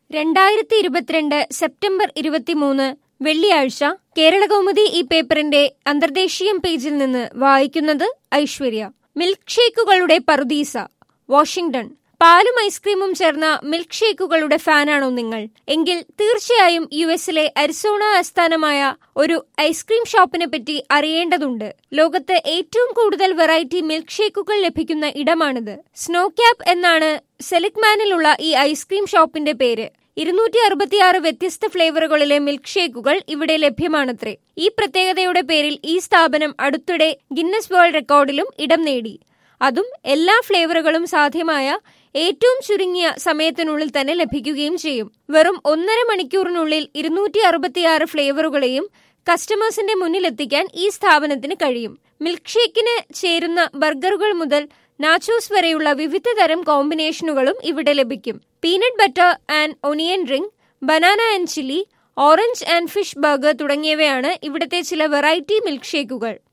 രണ്ടായിരത്തി ഇരുപത്തിരണ്ട് സെപ്റ്റംബർ ഇരുപത്തിമൂന്ന് വെള്ളിയാഴ്ച കേരളകൗമുദി ഈ പേപ്പറിന്റെ അന്തർദേശീയം പേജിൽ നിന്ന് വായിക്കുന്നത് ഐശ്വര്യ മിൽക്ക് ഷേക്കുകളുടെ പറുദീസ വാഷിംഗ്ടൺ പാലും ഐസ്ക്രീമും ചേർന്ന മിൽക്ക് ഷേക്കുകളുടെ ഫാനാണോ നിങ്ങൾ എങ്കിൽ തീർച്ചയായും യു എസിലെ അരിസോണ ആസ്ഥാനമായ ഒരു ഐസ്ക്രീം ഷോപ്പിനെ പറ്റി അറിയേണ്ടതുണ്ട് ലോകത്ത് ഏറ്റവും കൂടുതൽ വെറൈറ്റി മിൽക്ക് ഷേക്കുകൾ ലഭിക്കുന്ന ഇടമാണിത് സ്നോ ക്യാപ്പ് എന്നാണ് സെലിക്മാനിലുള്ള ഈ ഐസ്ക്രീം ഷോപ്പിന്റെ പേര് ഇരുന്നൂറ്റി അറുപത്തിയാറ് വ്യത്യസ്ത ഫ്ലേവറുകളിലെ മിൽക്ക് ഷേക്കുകൾ ഇവിടെ ലഭ്യമാണത്രേ ഈ പ്രത്യേകതയുടെ പേരിൽ ഈ സ്ഥാപനം അടുത്തിടെ ഗിന്നസ് വേൾഡ് റെക്കോർഡിലും ഇടം നേടി അതും എല്ലാ ഫ്ലേവറുകളും സാധ്യമായ ഏറ്റവും ചുരുങ്ങിയ സമയത്തിനുള്ളിൽ തന്നെ ലഭിക്കുകയും ചെയ്യും വെറും ഒന്നര മണിക്കൂറിനുള്ളിൽ ഇരുന്നൂറ്റി അറുപത്തിയാറ് ഫ്ലേവറുകളെയും കസ്റ്റമേഴ്സിന്റെ മുന്നിലെത്തിക്കാൻ ഈ സ്ഥാപനത്തിന് കഴിയും മിൽക്ക് ഷേക്കിന് ചേരുന്ന ബർഗറുകൾ മുതൽ നാച്ചോസ് വരെയുള്ള വിവിധ തരം കോമ്പിനേഷനുകളും ഇവിടെ ലഭിക്കും peanut butter and onion ring banana and chilli orange and fish burger തുടങ്ങിയവയാണ് ഇവിടുത്തെ ചില വെറൈറ്റി മിൽക്ക് ഷേക്കുകൾ